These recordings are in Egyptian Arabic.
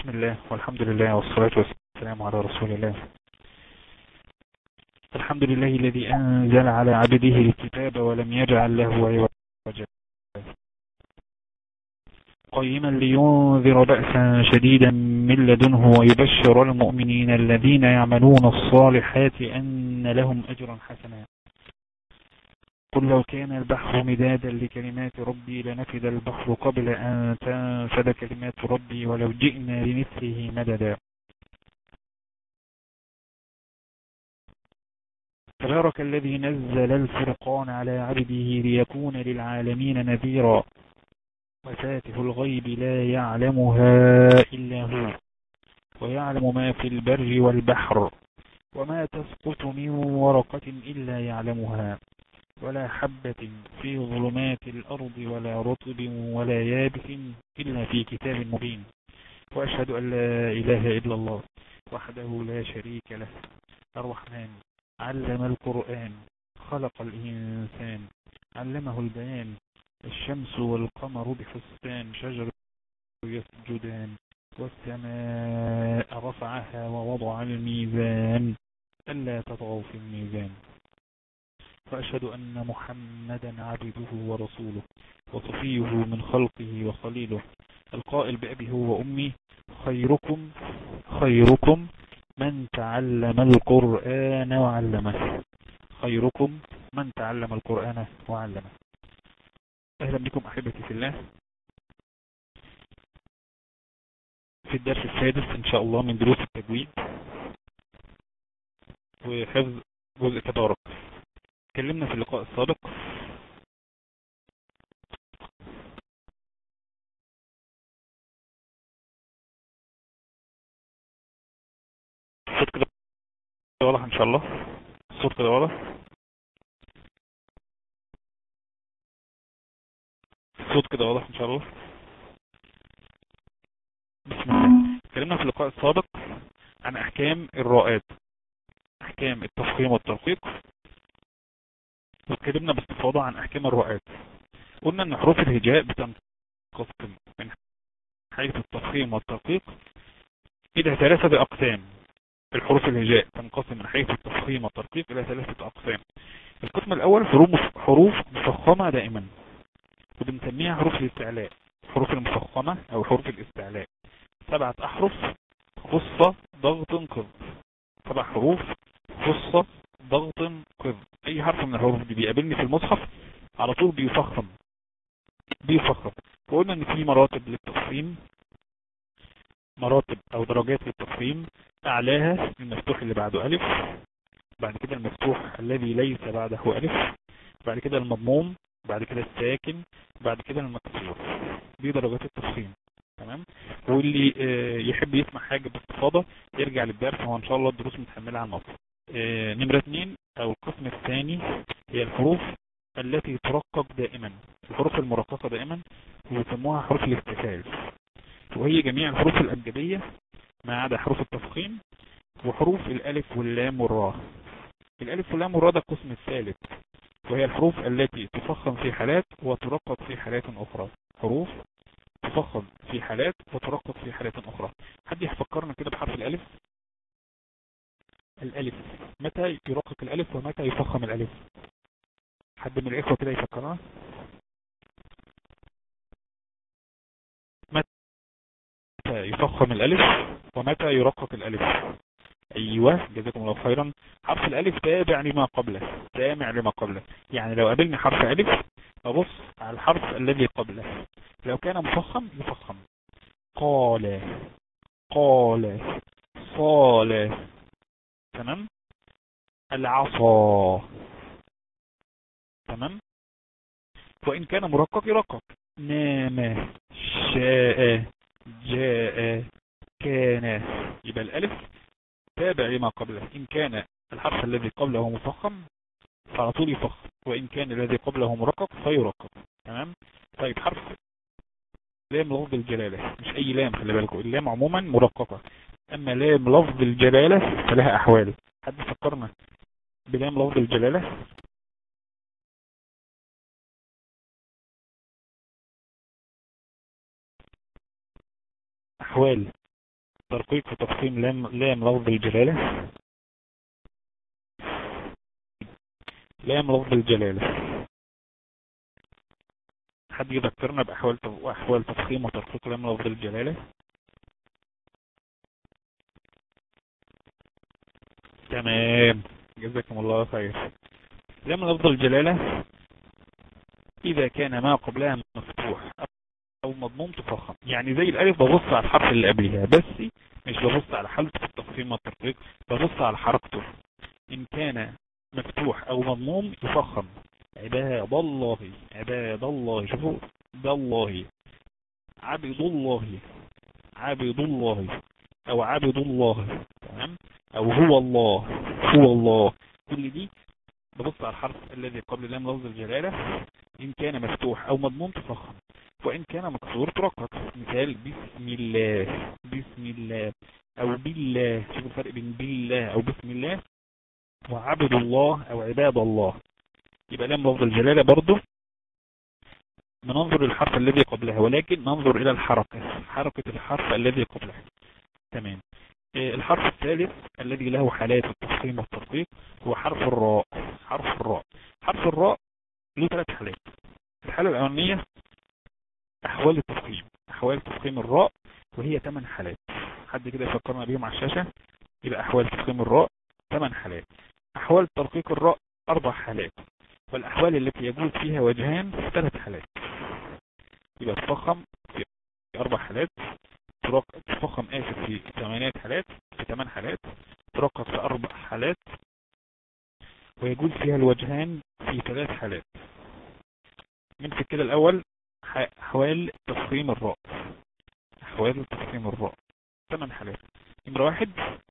بسم الله والحمد لله والصلاة والسلام على رسول الله الحمد لله الذي أنزل على عبده الكتاب ولم يجعل له عوجا قيما لينذر بأسا شديدا من لدنه ويبشر المؤمنين الذين يعملون الصالحات أن لهم أجرا حسنا قل لو كان البحر مدادا لكلمات ربي لنفد البحر قبل أن تنفد كلمات ربي ولو جئنا لمثله مددا تبارك الذي نزل الفرقان على عبده ليكون للعالمين نذيرا وفاتح الغيب لا يعلمها إلا هو ويعلم ما في البر والبحر وما تسقط من ورقة إلا يعلمها ولا حبة في ظلمات الأرض ولا رطب ولا يابس إلا في كتاب مبين وأشهد أن لا إله إلا الله وحده لا شريك له الرحمن علم القرآن خلق الإنسان علمه البيان الشمس والقمر بحسبان شجر يسجدان والسماء رفعها ووضع الميزان ألا تطغوا في الميزان وأشهد أن محمدا عبده ورسوله وصفيه من خلقه وخليله القائل بأبي هو وأمي خيركم خيركم من تعلم القرآن وعلمه خيركم من تعلم القرآن وعلمه أهلا بكم أحبتي في الله في الدرس السادس إن شاء الله من دروس التجويد وحفظ جزء تبارك اتكلمنا في اللقاء السابق الصوت كده واضح ان شاء الله الصوت كده واضح الصوت كده واضح ان شاء الله بسم الله اتكلمنا في اللقاء السابق عن احكام الراءات احكام التفخيم والترقيق واتكلمنا باستفاضة عن احكام الراءات قلنا ان حروف الهجاء بتنقسم من حيث التفخيم والترقيق الى ثلاثة اقسام الحروف الهجاء تنقسم من حيث التفخيم والترقيق الى ثلاثة اقسام القسم الاول حروف حروف مفخمة دائما وبنسميها حروف الاستعلاء حروف المفخمة او حروف الاستعلاء سبعة احرف خصة ضغط قض سبع حروف خصة ضغط قض اي حرف من الحروف دي بيقابلني في المصحف على طول بيفخم بيفخم وقلنا ان في مراتب للتفخيم مراتب او درجات للتفخيم اعلاها المفتوح اللي بعده الف بعد كده المفتوح الذي ليس بعده الف بعد كده المضموم بعد كده الساكن بعد كده المكسور دي درجات التفخيم تمام واللي آه يحب يسمع حاجة باستفاضة يرجع للدرس هو ان شاء الله الدروس متحملة على الموقع آه نمرة اتنين او القسم الثاني هي الحروف التي ترقق دائما الحروف المرققة دائما ويسموها حروف الاستفال وهي جميع الحروف الأبجدية ما عدا حروف التفخيم وحروف الألف واللام والراء الألف واللام والراء ده القسم الثالث وهي الحروف التي تفخم في حالات وترقق في حالات أخرى حروف تفخم في حالات وترقق في حالات أخرى حد يفكرنا كده بحرف الألف الألف متى يرقق الألف ومتى يفخم الألف حد من الإخوة كده يفكرنا متى يفخم الألف ومتى يرقق الألف أيوة جزاكم الله خيرا حرف الألف تابع لما قبله تابع لما قبله يعني لو قابلني حرف ألف أبص على الحرف الذي قبله لو كان مفخم يفخم قال قال صال تمام العصا تمام وإن كان مرقق يرقق نام شاء جاء كان يبقى الألف تابع لما قبله إن كان الحرف الذي قبله مفخم فعلى طول يفخم وإن كان الذي قبله مرقق فيرقق تمام طيب حرف لام لفظ الجلالة مش أي لام خلي بالكم اللام عموما مرققة أما لام لفظ الجلالة فلها أحوال حد فكرنا بلام لفظ الجلالة أحوال ترقيق وتفخيم لام لام لفظ الجلالة لام لفظ الجلالة حد يذكرنا بأحوال أحوال تفخيم وترقيق لام لفظ الجلالة تمام جزاكم الله خير لام لفظ الجلالة إذا كان ما قبلها مفتوح أو مضموم تفخم يعني زي الألف ببص على الحرف اللي قبلها بس مش ببص على حالته في التفخيم والترقيق ببص على حركته إن كان مفتوح أو مضموم يفخم عباد الله عباد الله شوفوا ده الله عبد الله عبد الله أو عبد الله تمام أو هو الله هو الله كل دي ببص على الحرف الذي قبل لام لفظ الجلالة إن كان مفتوح أو مضموم تفخم وإن كان مكسور ترقق مثال بسم الله بسم الله أو بالله شوفوا الفرق بين بالله أو بسم الله وعبد الله أو عباد الله يبقى لام لفظ الجلالة برضه ننظر الحرف الذي قبلها ولكن ننظر إلى الحركة حركة الحرف الذي قبلها تمام الحرف الثالث الذي له حالات التفخيم والترقيق هو حرف الراء حرف الراء حرف الراء له ثلاث حالات الحالة الأولانية أحوال التفخيم أحوال تفخيم الراء وهي ثمان حالات حد كده يفكرنا بيهم على الشاشة يبقى أحوال تفخيم الراء ثمان حالات أحوال ترقيق الراء أربع حالات والأحوال التي يجوز فيها وجهان ثلاث حالات يبقى تفخم في أربع حالات تفخم آسف في ثمانية حالات في ثمان حالات ترقق في أربع حالات ويجوز فيها الوجهان في ثلاث حالات نمسك كده الأول أحوال تفخيم الراء أحوال تفخيم الراء ثمان حالات نمرة واحد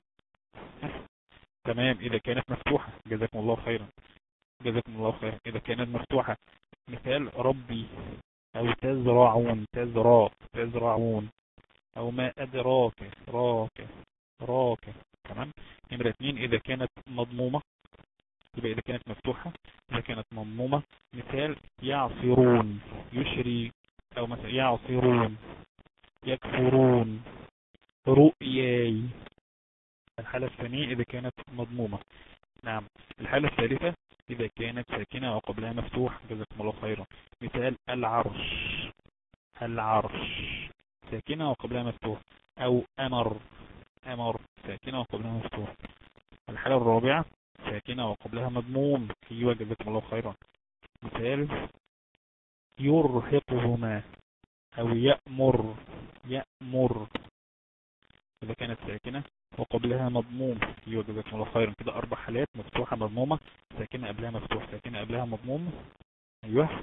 تمام إذا كانت مفتوحة جزاكم الله خيرا جزاكم الله خيرا إذا كانت مفتوحة مثال ربي أو تزرعون تزرع تزرعون أو ما أدراك راك راك تمام نمرة اثنين إذا كانت مضمومة يبقى إذا كانت مفتوحة إذا كانت مضمومة مثال يعصرون يشري أو مثلا يعصرون يكفرون رؤياي الحالة الثانية إذا كانت مضمومة نعم الحالة الثالثة إذا كانت ساكنة وقبلها مفتوح جزاكم الله خيرا مثال العرش العرش ساكنة وقبلها مفتوح أو أمر أمر ساكنة وقبلها مفتوح الحالة الرابعة ساكنة وقبلها مضموم أيوة جزاكم الله خيرا مثال يرهقهما أو يأمر يأمر إذا كانت ساكنة وقبلها مضموم أيوة جزاكم الله خيرا كده أربع حالات مفتوحة مضمومة ساكنة قبلها مفتوح ساكنة قبلها مضموم أيوة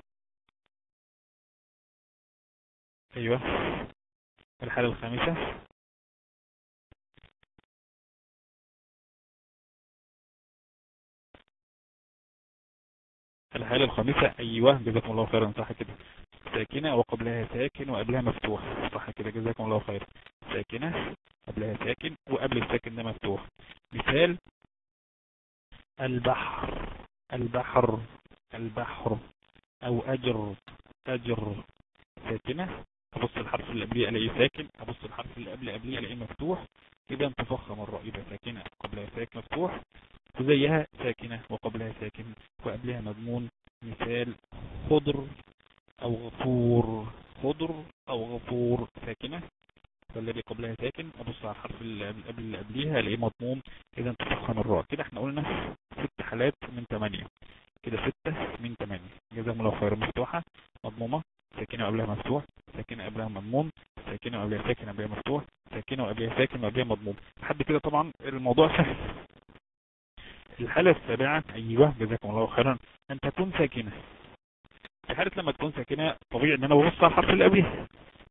أيوة الحالة الخامسة الحالة الخامسة أيوة جزاكم الله خيرا صح كده ساكنة وقبلها ساكن وقبلها مفتوح صح كده جزاكم الله خيرا ساكنة قبلها ساكن وقبل الساكن ده مفتوح مثال البحر البحر البحر أو أجر أجر ساكنة أبص الحرف اللي قبليه ألاقيه ساكن أبص الحرف اللي قبل قبليه ألاقيه مفتوح إذا تفخم الراء يبقى ساكنة قبلها ساكن مفتوح وزيها ساكنة وقبلها ساكن وقبلها مضمون مثال خضر أو غفور خضر أو غفور ساكنة والذي قبلها ساكن أبص على الحرف اللي قبل اللي قبليها ألاقيه مضموم إذا تفخم الراء كده احنا قلنا ست حالات من ثمانية كده ستة من ثمانية جزاهم الله خير مفتوحة مضمومة ساكنة قبلها مفتوح ساكنة قبلها مضموم ساكنة قبلها ساكن قبلها مفتوح ساكنة قبلها ساكن قبلها مضموم لحد كده طبعا الموضوع سهل الحالة السابعة أيوة جزاكم الله خيرا أن تكون ساكنة في حالة لما تكون ساكنة طبيعي أن أنا ببص على الحرف اللي قبلها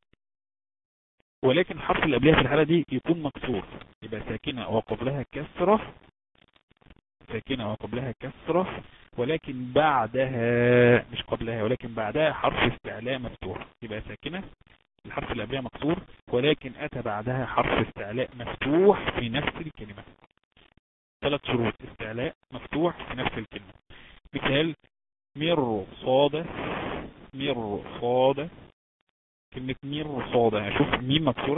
ولكن الحرف اللي قبلها في الحالة دي يكون مكسور يبقى ساكنة وقبلها كسرة ساكنة وقبلها كسرة ولكن بعدها مش قبلها ولكن بعدها حرف استعلاء مفتوح يبقى ساكنة الحرف اللي قبلها مكسور ولكن أتى بعدها حرف استعلاء مفتوح في نفس الكلمة ثلاث شروط استعلاء مفتوح في نفس الكلمة مثال مر صادة مر صادة كلمة مير صادة يعني شوف ميم مكسورة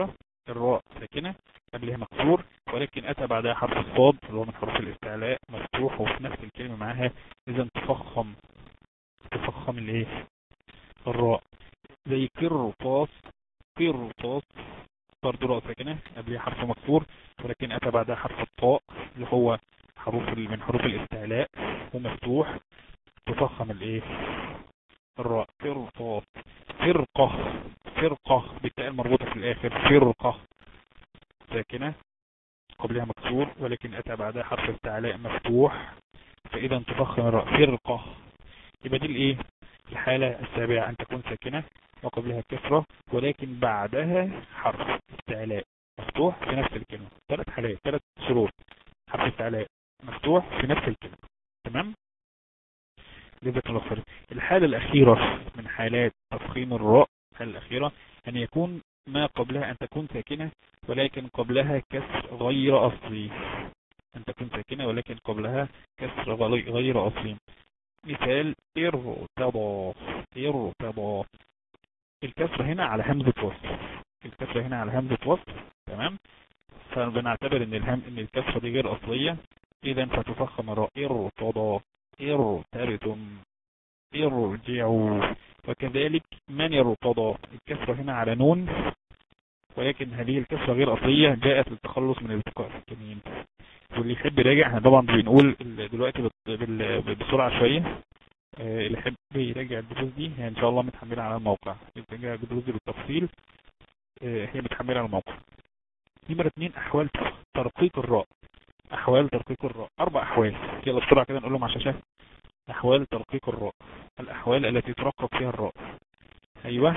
الراء ساكنة قبلها مكسور ولكن أتى بعدها حرف الصاد اللي هو من حروف الاستعلاء مفتوح وفي نفس الكلمة معاها إذا تفخم تفخم الايه الراء زي قرطاس قرطاس برضه راء ساكنة قبلها حرف مكسور ولكن أتى بعدها حرف الطاء اللي هو حروف من حروف الاستعلاء ومفتوح تفخم الايه الراء قرطاس فرقة فرقة بالتاء المربوطة في الآخر فرقة ساكنة قبلها مكسور ولكن أتى بعدها حرف استعلاء مفتوح فإذا تفخم الراء فرقة يبقى دي الايه الحالة السابعة أن تكون ساكنة وقبلها كسرة ولكن بعدها حرف استعلاء مفتوح في نفس الكلمة ثلاث حالات ثلاث شروط حرف استعلاء مفتوح في نفس الكلمة تمام جزاك الله خير الحالة الأخيرة من حالات تفخيم الراء الحالة الأخيرة أن يكون ما قبلها أن تكون ساكنة ولكن قبلها كسر غير أصلي أن تكون ساكنة ولكن قبلها كسر غير أصلي مثال ارتضى ارتضى الكسر هنا على همزة وصل الكسر هنا على همزة وصل تمام فبنعتبر ان الهم ان الكسرة دي غير اصلية اذا فتفخم الراء ارتضى ارتبتم ارجعوا وكذلك من ارتضى الكسرة هنا على نون ولكن هذه الكسرة غير اصلية جاءت للتخلص من الالتقاء السكنين واللي يحب يراجع احنا طبعا بنقول دلوقتي بسرعة شوية اللي يحب يراجع الدروس دي هي ان شاء الله متحملة على الموقع يراجع الدروس دي بالتفصيل هي متحملة على الموقع نمرة اتنين احوال ترقيق الراء احوال ترقيق الراء اربع احوال يلا بسرعة كده نقولهم على الشاشة احوال ترقيق الراء الاحوال التي ترقق فيها الراء ايوه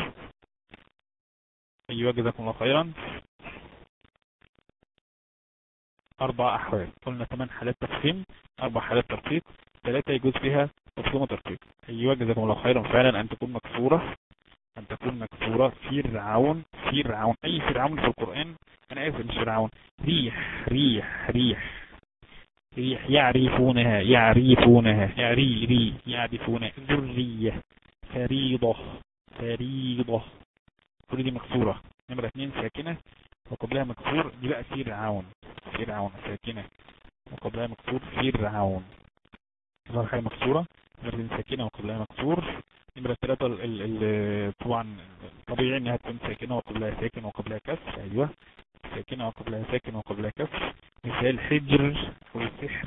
ايوه جزاكم الله خيرا اربع احوال قلنا ثمان حالات تفخيم اربع حالات ترقيق ثلاثة يجوز فيها تفخيم وترقيق ايوه جزاكم الله خيرا فعلا ان تكون مكسورة ان تكون مكسورة فرعون فرعون اي فرعون في القرآن انا اسف مش فرعون ريح ريح ريح ريح يعرفونها يعرفونها يعري ري يعرفون ذرية فريضة فريضة كل دي مكسورة نمرة اتنين ساكنة وقبلها مكسور دي بقى فرعون فرعون ساكنة وقبلها مكسور فرعون ظهر حاجة مكسورة نمرة ساكنة وقبلها مكسور نمرة ثلاثة ال ال طبعا طبيعي انها تكون ساكنة وقبلها ساكن وقبلها كسر ايوه ساكنة وقبلها ساكن وقبلها كسر مثال حجر او السحر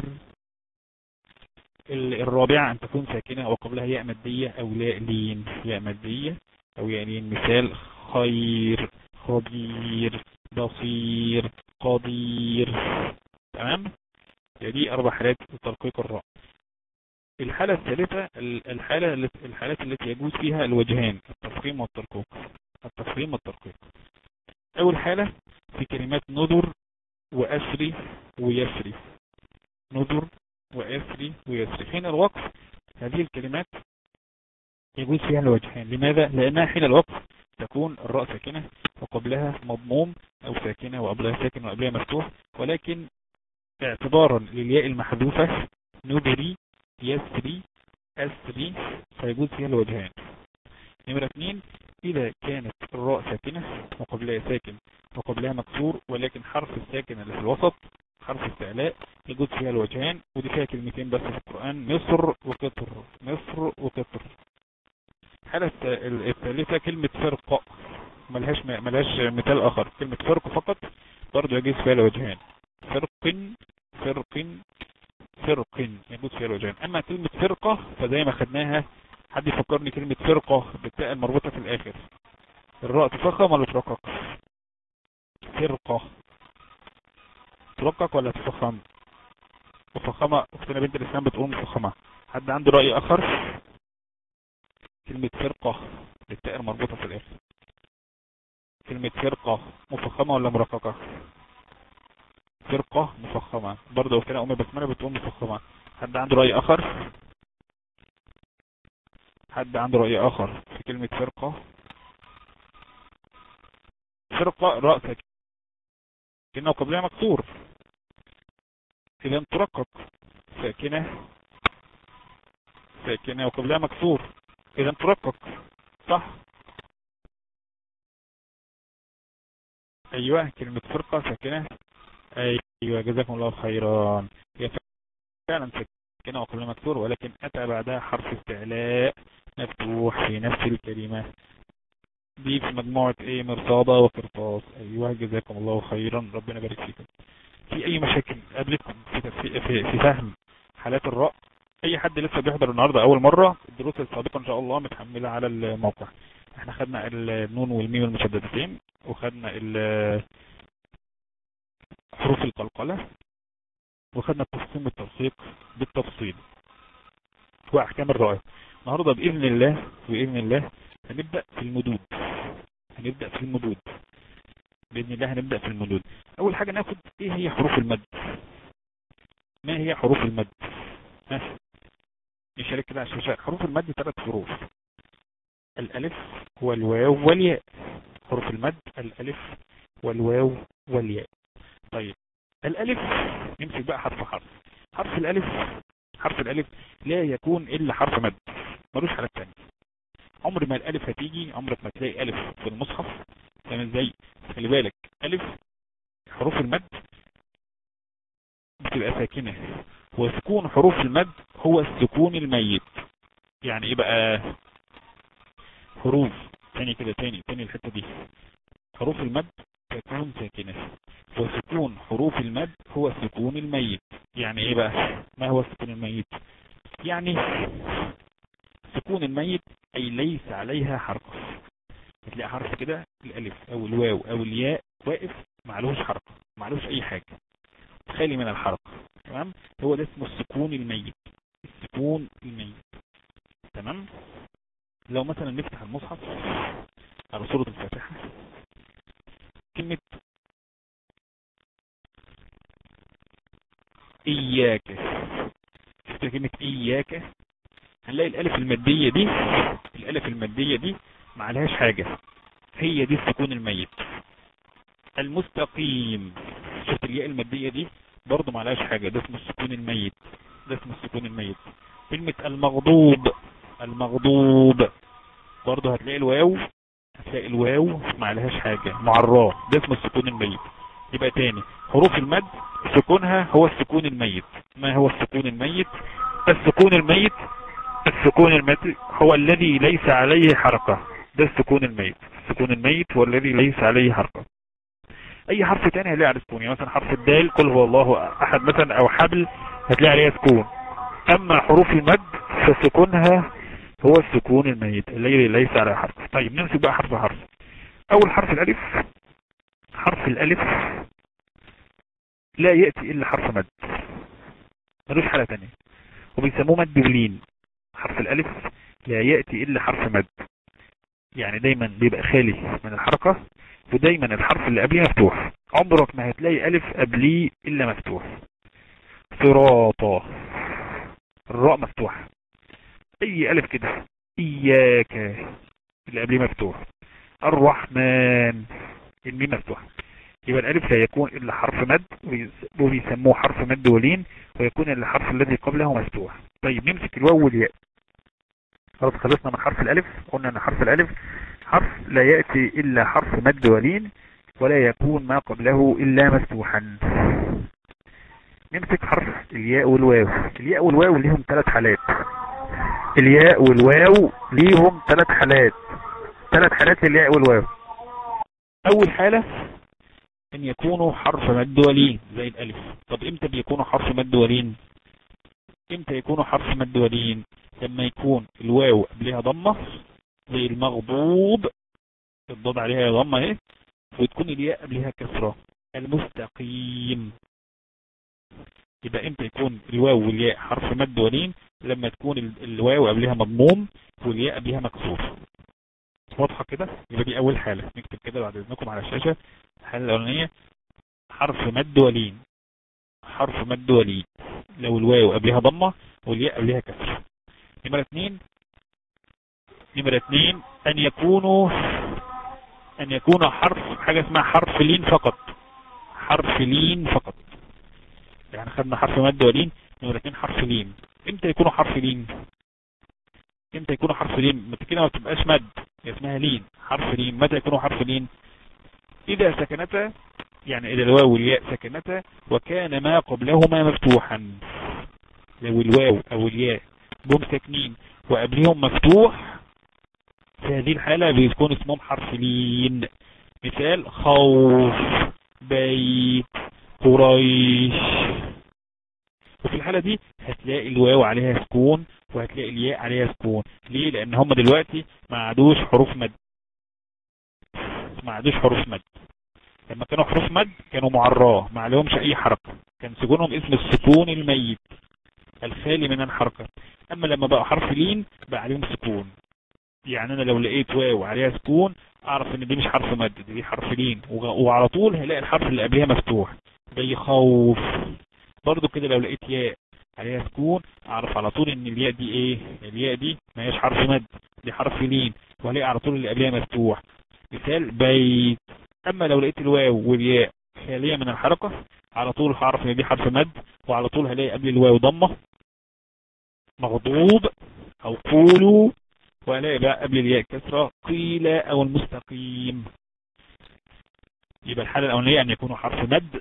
الرابعة ان تكون ساكنة وقبلها ياء مادية او لاء لين ياء مادية او ياء لين مثال خير خبير بصير قدير تمام دي اربع حالات لترقيق الراء الحالة الثالثة الحالة الحالات التي يجوز فيها الوجهان التفخيم والترقيق التفخيم والترقيق اول حالة في كلمات نذر واسري ويسري نذر واسري ويسري حين الوقف هذه الكلمات يجوز فيها الوجهان لماذا لانها حين الوقف تكون الراء ساكنة وقبلها مضموم او ساكنة وقبلها ساكن وقبلها مفتوح ولكن اعتبارا للياء المحذوفة نذري يسري أسري فيجوز فيها الوجهان نمرة اثنين إذا كانت الراء ساكنة وقبلها ساكن وقبلها مكسور ولكن حرف الساكن اللي في الوسط حرف استعلاء يجوز فيها الوجهان ودي فيها كلمتين بس في القرآن مصر وقطر مصر وقطر الحالة الثالثة كلمة فرقة ملهاش ملهاش مثال آخر كلمة فرق فقط برضه يجوز فيها الوجهان فرق فرق فرق يجوز فيها الوجهان اما كلمة فرقة فزي ما خدناها حد يفكرني كلمة فرقة بالتاء المربوطة في الاخر الراء تفخم ولا ترقق فرقة ترقق ولا تفخم مفخمة اختنا بنت الاسلام بتقول مفخمة حد عنده رأي اخر كلمة فرقة بالتاء المربوطة في الاخر كلمة فرقة مفخمة ولا مرققة فرقة مفخمة برضه اختنا امي بسملة بتقول مفخمة حد عنده رأي اخر حد عنده رأي اخر في كلمة فرقة فرقة رأسك كأنه قبلها مكسور اذا ترقق ساكنة ساكنة وقبلها مكسور اذا ترقق صح ايوه كلمة فرقة ساكنة ايوه جزاكم الله خيرا هي فعلا ساكنة وقبل مكسور ولكن اتى بعدها حرف استعلاء مفتوح في نفس الكلمة دي في مجموعة ايه مرصادة وقرطاس ايوه جزاكم الله خيرا ربنا يبارك فيكم في اي مشاكل قابلتكم في, في, في, في فهم حالات الراء اي حد لسه بيحضر النهاردة اول مرة الدروس السابقة ان شاء الله متحملة على الموقع احنا خدنا النون والميم المشددتين وخدنا حروف القلقلة وخدنا التفصيل بالتوثيق بالتفصيل واحكام الرائع النهاردة باذن الله باذن الله هنبدأ في المدود هنبدأ في المدود بإذن الله هنبدأ في المدود أول حاجة ناخد إيه هي حروف المد ما هي حروف المد ها نشارك كده على الشاشة حروف المد ثلاث حروف الألف والواو والياء حروف المد الألف والواو والياء طيب الألف نمسك بقى حرف حرف حرف الألف حرف الألف لا يكون إلا حرف مد ملوش حالات تانية عمر ما الألف هتيجي عمرك ما تلاقي ألف في المصحف فاهم ازاي خلي بالك ألف حروف المد بتبقى ساكنة وسكون حروف المد هو السكون الميت يعني ايه بقى حروف تاني كده تاني تاني الحتة دي حروف المد تكون ساكنة وسكون حروف المد هو السكون الميت يعني ايه بقى ما هو السكون الميت يعني سكون الميت اي ليس عليها حركة هتلاقي حرف كده الالف او الواو او الياء واقف معلوش حركة معلوش اي حاجة خالي من الحركة تمام هو ده اسمه السكون الميت السكون الميت تمام لو مثلا نفتح المصحف على سورة الفاتحة كلمة إياك شفت كلمة إياك هنلاقي الألف المادية دي الألف المادية دي ما عليهاش حاجة هي دي السكون الميت المستقيم شفت الياء المادية دي برضه ما عليهاش حاجة ده اسمه السكون الميت ده اسمه السكون الميت كلمة المغضوب المغضوب برضه هتلاقي الواو هتلاقي الواو ما عليهاش حاجة مع الراء ده اسمه السكون الميت يبقى تاني حروف المد سكونها هو السكون الميت ما هو السكون الميت السكون الميت السكون الميت هو الذي ليس عليه حركة ده السكون الميت السكون الميت هو الذي ليس عليه حركة اي حرف تاني هتلاقي عليه سكون يعني مثلا حرف الدال قل هو الله احد مثلا او حبل هتلاقي عليها سكون اما حروف المد فسكونها هو السكون الميت الذي ليس عليه حرف طيب نمسك بقى حرف حرف اول حرف الالف حرف الالف لا يأتي الا حرف مد ملوش حالة تانية وبيسموه مد بلين حرف الالف لا يأتي الا حرف مد يعني دايما بيبقى خالي من الحركة ودايما الحرف اللي قبليه مفتوح عمرك ما هتلاقي ألف قبليه إلا مفتوح صراطة الراء مفتوح أي ألف كده إياك اللي قبليه مفتوح الرحمن الميم مفتوح يبقى الألف لا يكون إلا حرف مد وبيسموه حرف مد ولين ويكون الحرف الذي قبله مفتوح طيب نمسك الواو والياء خلاص خلصنا من حرف الالف قلنا ان حرف الالف حرف لا يأتي الا حرف مد ولين ولا يكون ما قبله الا مفتوحا نمسك حرف الياء والواو الياء والواو ليهم ثلاث حالات الياء والواو ليهم ثلاث حالات ثلاث حالات الياء والواو اول حالة ان يكونوا حرف مد ولين زي الالف طب امتى بيكونوا حرف مد ولين امتى يكونوا حرف مد ولين لما يكون الواو قبلها ضمة زي المغضوب الضاد عليها ضمة اهي وتكون الياء قبلها كسرة المستقيم يبقى امتى يكون الواو والياء حرف مد ولين لما تكون الواو قبلها مضموم والياء قبلها مكسور واضحة كده يبقى دي اول حالة نكتب كده بعد اذنكم على الشاشة الحالة الاولانية حرف مد ولين حرف مد ولين لو الواو قبلها ضمة والياء قبلها كسر نمرة اثنين نمرة اثنين ان يكونوا ان يكون حرف حاجة اسمها حرف لين فقط حرف لين فقط يعني خدنا حرف مد ولين نمرة اثنين حرف لين امتى يكونوا حرف لين امتى يكونوا حرف لين متى كده ما تبقاش مد اسمها لين حرف لين متى يكونوا حرف لين إذا سكنتا يعني إذا الواو والياء سكنتا وكان ما قبلهما مفتوحا لو الواو أو الياء جم ساكنين وقبلهم مفتوح في هذه الحالة بيكون اسمهم حرف لين مثال خوف بيت قريش وفي الحالة دي هتلاقي الواو عليها سكون وهتلاقي الياء عليها سكون ليه لان هم دلوقتي ما عادوش حروف مد ما عادوش حروف مد لما كانوا حروف مد كانوا معراه ما عليهمش اي حركة كان سكونهم اسم السكون الميت الخالي من الحركة اما لما بقى حرف لين بقى عليهم سكون يعني انا لو لقيت واو عليها سكون اعرف ان دي مش حرف مد دي حرف لين وعلى طول هلاقي الحرف اللي قبلها مفتوح زي خوف برضو كده لو لقيت ياء عليها سكون اعرف على طول ان الياء دي ايه الياء دي ما هيش حرف مد دي حرف لين وهلاقي على طول اللي قبلها مفتوح مثال بيت اما لو لقيت الواو والياء خالية من الحركة على طول هعرف ان دي حرف مد وعلى طول هلاقي قبل الواو ضمة مغضوب او قولوا وهلاقي بقى قبل الياء كسرة قيل او المستقيم يبقى الحالة الاولانية ان يكونوا حرف مد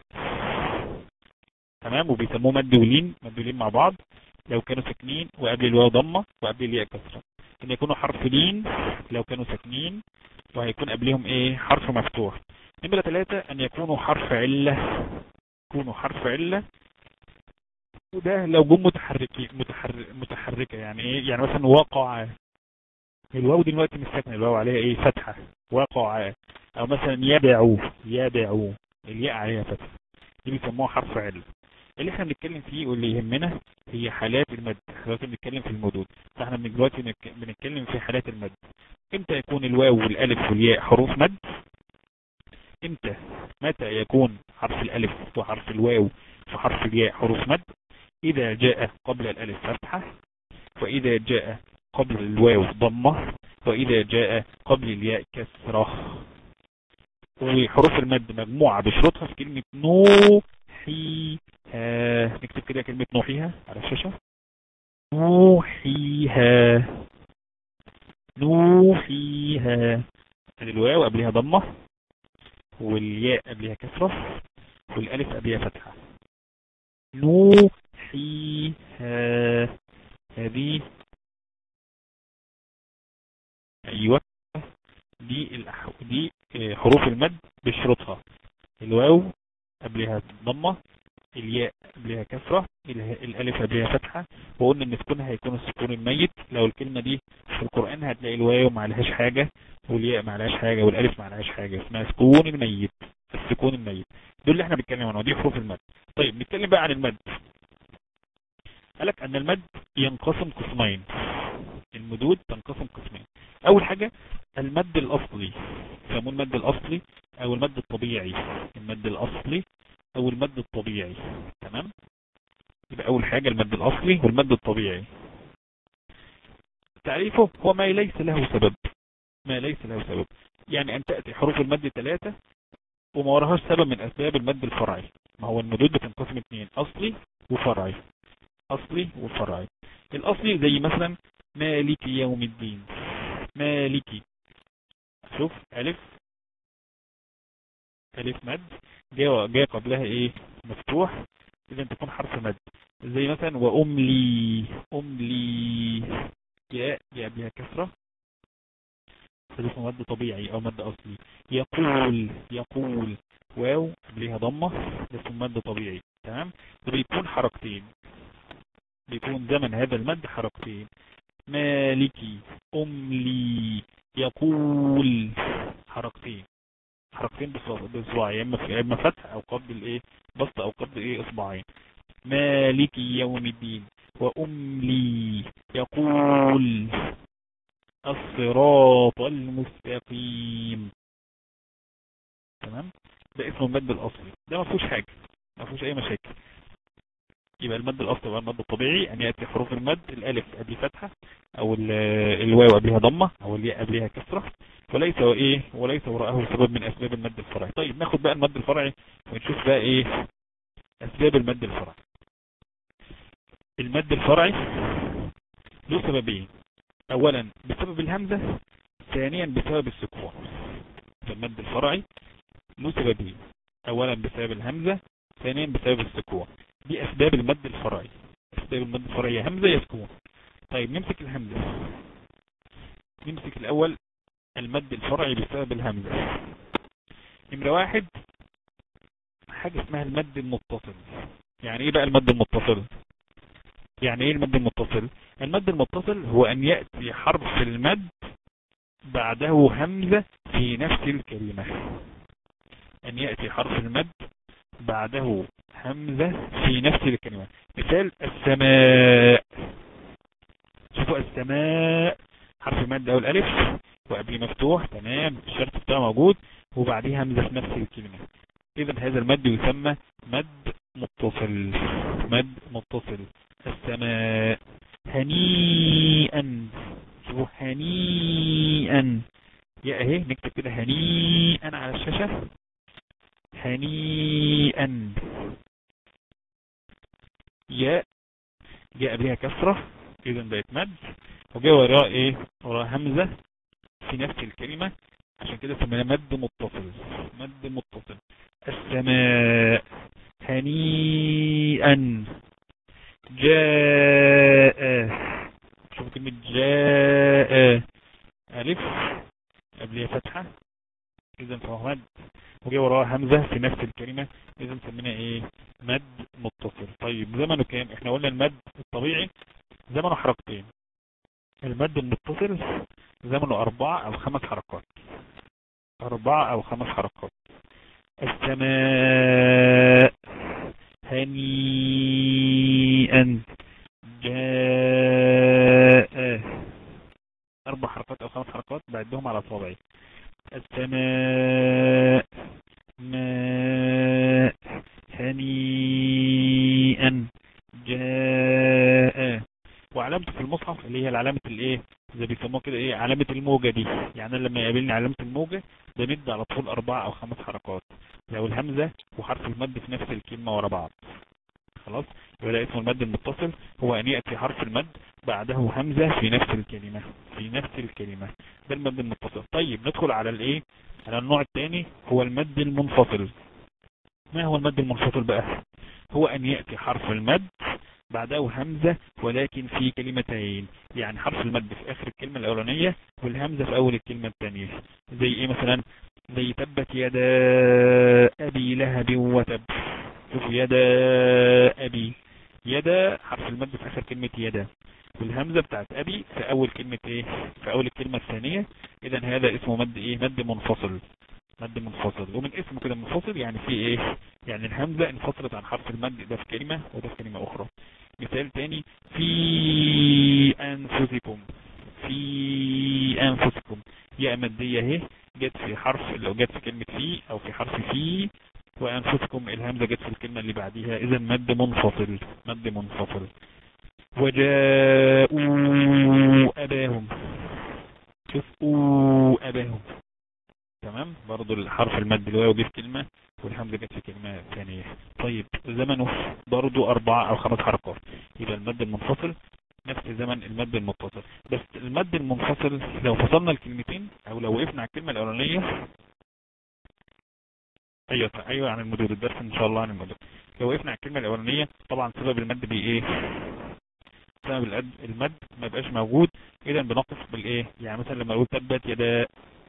تمام وبيسموه مد ولين مد ولين مع بعض لو كانوا ساكنين وقبل الواو ضمه وقبل الياء كسره ان يكونوا حرف لين لو كانوا ساكنين وهيكون قبلهم ايه حرف مفتوح نمرة ثلاثة ان يكونوا حرف علة يكونوا حرف علة وده لو جم متحركين متحرك متحركة يعني ايه يعني مثلا وقع الواو دلوقتي مش ساكنه الواو عليها ايه فتحة وقع او مثلا يدعو يدعو الياء عليها فتحة دي بيسموها حرف علة اللي احنا بنتكلم فيه واللي يهمنا هي حالات المد احنا دلوقتي بنتكلم في المدود فاحنا من دلوقتي بنتكلم في حالات المد امتى يكون الواو والالف والياء حروف مد امتى متى يكون حرف الالف وحرف الواو وحرف الياء حروف مد اذا جاء قبل الالف فتحة واذا جاء قبل الواو ضمة واذا جاء قبل الياء كسرة وحروف المد مجموعة بشروطها في كلمة نو نوحيها نكتب كده كلمة نوحيها على الشاشة نوحيها نوحيها الواو قبلها ضمة والياء قبلها كسرة والالف قبلها فتحة نوحيها هذه ايوه دي الأحو... دي حروف المد بشروطها الواو قبلها ضمة الياء قبلها كسرة الالف قبلها فتحة وقلنا ان سكونها هيكون السكون الميت لو الكلمة دي في القرآن هتلاقي الواو ما عليهاش حاجة والياء ما عليهاش حاجة والالف ما عليهاش حاجة اسمها سكون الميت السكون الميت دول اللي احنا بنتكلم عنهم دي حروف المد طيب نتكلم بقى عن المد قالك ان المد ينقسم قسمين المدود تنقسم قسمين اول حاجة المد الاصلي يسموه المد الاصلي او المد الطبيعي المد الاصلي او المد الطبيعي تمام يبقى اول حاجة المد الاصلي والمد الطبيعي تعريفه هو ما ليس له سبب ما ليس له سبب يعني ان تأتي حروف المد ثلاثة وما وراهاش سبب من اسباب المد الفرعي ما هو المدود بتنقسم اثنين اصلي وفرعي اصلي وفرعي الاصلي زي مثلا مالك يوم الدين مالكي شوف ألف ألف مد جاء جاء قبلها إيه مفتوح إذا تكون حرف مد زي مثلا وأملي أملي جاء جاء قبلها كسرة فده اسمه مد طبيعي أو مد أصلي يقول يقول واو قبلها ضمة ده اسمه مد طبيعي تمام ده بيكون حركتين بيكون زمن هذا المد حركتين مالكي أملي يقول حركتين حركتين بصباع يا اما يا اما فتح او قبض الايه بسط او قبض ايه اصبعين مالك يوم الدين واملي يقول الصراط المستقيم تمام ده اسمه المد الاصلي ده ما فيهوش حاجه ما فيهوش اي مشاكل يبقى المد الاصلي هو المد الطبيعي ان ياتي حروف المد الالف قبل فتحه او الواو قبلها ضمه او الياء قبلها كسره وليس وايه وليس وراءه سبب من اسباب المد الفرعي طيب ناخد بقى المد الفرعي ونشوف بقى ايه اسباب المد الفرعي المد الفرعي له سببين اولا بسبب الهمزه ثانيا بسبب السكون المد الفرعي نسب به اولا بسبب الهمزة ثانيا بسبب السكون دي اسباب المد الفرعي اسباب المد الفرعي همزة يسكون طيب نمسك الهمزة نمسك الاول المد الفرعي بسبب الهمزة نمرة واحد حاجة اسمها المد المتصل يعني ايه بقى المد المتصل يعني ايه المد المتصل المد المتصل هو ان يأتي حرف المد بعده همزة في نفس الكلمة ان يأتي حرف المد بعده همزة في نفس الكلمة مثال السماء شوفوا السماء حرف المد او الالف وقبله مفتوح تمام الشرط بتاعه موجود وبعديه همزة في نفس الكلمة اذا هذا المد يسمى مد متصل مد متصل السماء هنيئا شوفوا هنيئا يا اهي نكتب كده هنيئا على الشاشة هنيئا يا جاء قبلها كسرة اذا بقت مد وجاء وراء ايه وراء همزة في نفس الكلمة عشان كده سميناه مد متصل مد متصل السماء هنيئا جاء شوف كلمة جاء ألف قبلها فتحة إذا فهو مد وجاء وراها همزة في نفس الكلمة إذا سمينا إيه مد متصل طيب زمنه كام إحنا قلنا المد الطبيعي زمنه حركتين المد المتصل زمنه أربعة أو خمس حركات أربعة أو خمس حركات السماء هنيئا جاء أربع حركات أو خمس حركات بعدهم على صابعي السماء ماء هنيئا جاء وعلامته في المصحف اللي هي العلامة الايه زي بيسموها كده ايه علامة الموجة دي يعني لما يقابلني علامة الموجة بمد على طول اربع او خمس حركات لو الهمزة وحرف المد في نفس الكلمة ورا بعض خلاص يبقى اسمه المد المتصل هو ان يأتي حرف المد بعده همزة في نفس الكلمة في نفس الكلمة ده المد المتصل طيب ندخل على الايه على النوع الثاني هو المد المنفصل ما هو المد المنفصل بقى هو ان يأتي حرف المد بعده همزة ولكن في كلمتين يعني حرف المد في اخر الكلمة الاولانية والهمزة في اول الكلمة الثانية زي ايه مثلا زي تبت يدا ابي لهب وتب شوفوا يدا ابي يدا حرف المد في اخر كلمة يدا والهمزة بتاعت ابي في اول كلمة ايه في اول الكلمة الثانية اذا هذا اسمه مد ايه مد منفصل مد منفصل ومن اسمه كده منفصل يعني في ايه يعني الهمزة انفصلت عن حرف المد ده في كلمة وده في كلمة اخرى مثال تاني في انفسكم في انفسكم يا مدية اهي جت في حرف لو جت في كلمة في او في حرف في وانفسكم الهمزة جت في الكلمة اللي بعديها اذا مد منفصل مد منفصل وجاءوا اباهم شوفوا اباهم تمام برضو الحرف المد الواو جه في كلمة والهمزة جت في كلمة ثانية طيب زمنه برضو أربعة أو خمس حركات يبقى المد المنفصل نفس زمن المد المتصل بس المد المنفصل لو فصلنا الكلمتين أو لو وقفنا على الكلمة الأولانية أيوة أيوة عن المدود الدرس إن شاء الله عن المدود لو وقفنا على الكلمة الأولانية طبعا سبب المد بي إيه سبب المد ما يبقاش موجود إذا بنقف بالإيه يعني مثلا لما أقول تبت يدا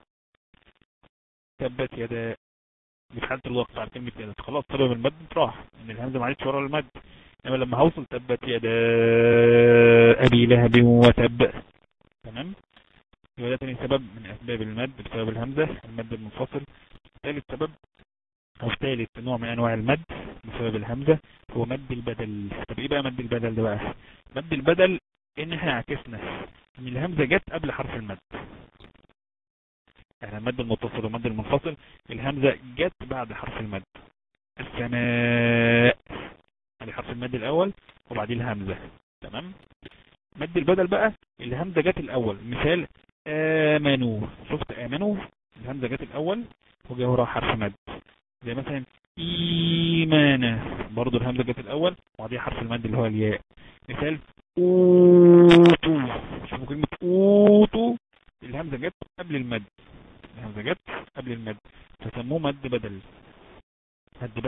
تبت يدا دي في حالة الوقت على كلمة يدا خلاص سبب المد راح ان الهمزة ما عادش ورا المد انما لما هوصل تبت يدا ابي لهب وتب تمام يبقى ده تاني سبب من اسباب المد بسبب الهمزة المد المنفصل ثالث سبب او ثالث نوع من انواع المد بسبب الهمزة هو مد البدل طب ايه بقى مد البدل ده بقى مد البدل ان احنا عكسنا ان الهمزة جت قبل حرف المد يعني المد المتصل والمد المنفصل الهمزة جت بعد حرف المد السماء ادي حرف المد الاول وبعدين الهمزة تمام مد البدل بقى الهمزة جت الاول مثال امنوا شفت امنوا الهمزة جت الاول وجاء وراها حرف مد زي مثلا ايمانا برضو الهمزة جت الاول وبعدين حرف المد اللي هو الياء مثال اوتو شوفوا كلمة اوتو الهمزة جت قبل المد الهمزة جت قبل المد فسموه مد بدل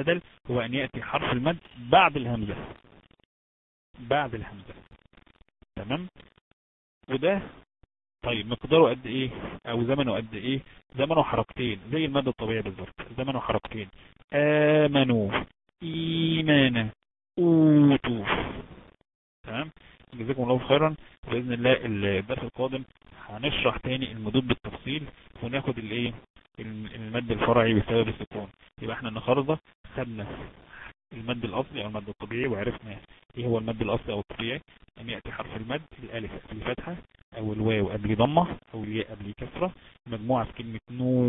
البدل هو أن يأتي حرف المد بعد الهمزة بعد الهمزة تمام وده طيب مقداره قد ايه او زمنه قد ايه زمنه حركتين زي المد الطبيعي بالظبط زمنه حركتين امنوا ايمانا اوتوا تمام جزاكم الله خيرا باذن الله الدرس القادم هنشرح تاني المدود بالتفصيل وناخد الايه المد الفرعي بسبب السكون يبقى احنا النهارده خدنا المد الاصلي او المد الطبيعي وعرفنا ايه هو المد الاصلي او الطبيعي ان ياتي حرف المد الالف قبل فتحه او الواو قبل ضمه او الياء قبل كسره مجموعه في كلمه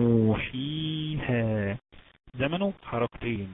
نوحيها زمنه حركتين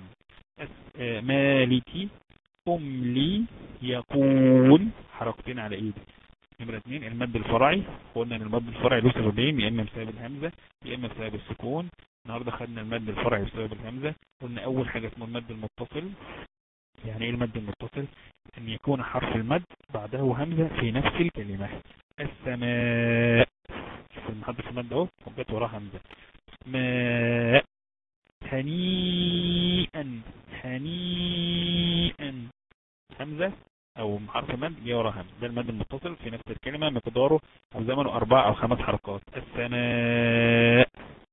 مالكي أملي يقول حركتين على ايدي نمرة اتنين المد الفرعي قلنا ان المد الفرعي له سببين يا اما بسبب الهمزة يا اما بسبب السكون النهاردة خدنا المد الفرعي بسبب الهمزة قلنا اول حاجة اسمه المد المتصل يعني ايه المد المتصل ان يكون حرف المد بعده همزة في نفس الكلمة السماء شوف المحدث المد اهو وجت وراه همزة ماء هنيئا هنيئا همزة او حرف مد جه وراه همزة ده المد المتصل في نفس الكلمة مقداره او زمنه اربع او خمس حركات السماء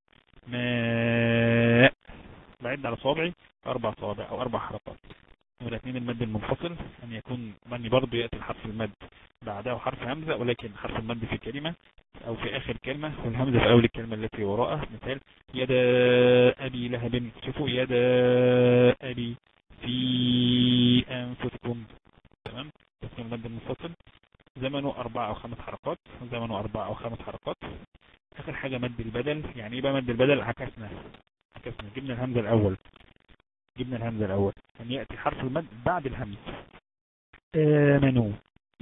ماء بعد على صابعي اربع صوابع او اربع حركات نمرة اثنين المد المنفصل ان يكون مني برضه يأتي الحرف المد بعده حرف همزة ولكن حرف المد في كلمة او في اخر كلمة والهمزة في اول الكلمة التي وراءه مثال يدا ابي لهب شوفوا يدا ابي في انفسكم تمام اسم المد المنفصل زمنه اربع او خمس حركات زمنه اربع او خمس حركات اخر حاجة مد البدل يعني ايه بقى مد البدل عكسنا عكسنا جبنا الهمزة الاول جبنا الهمزة الأول أن يأتي حرف المد بعد الهمز آمنوا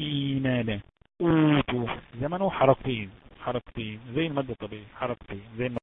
إيمانا أوتوا زمنه حركتين حركتين زي المد الطبيعي حركتين زي المد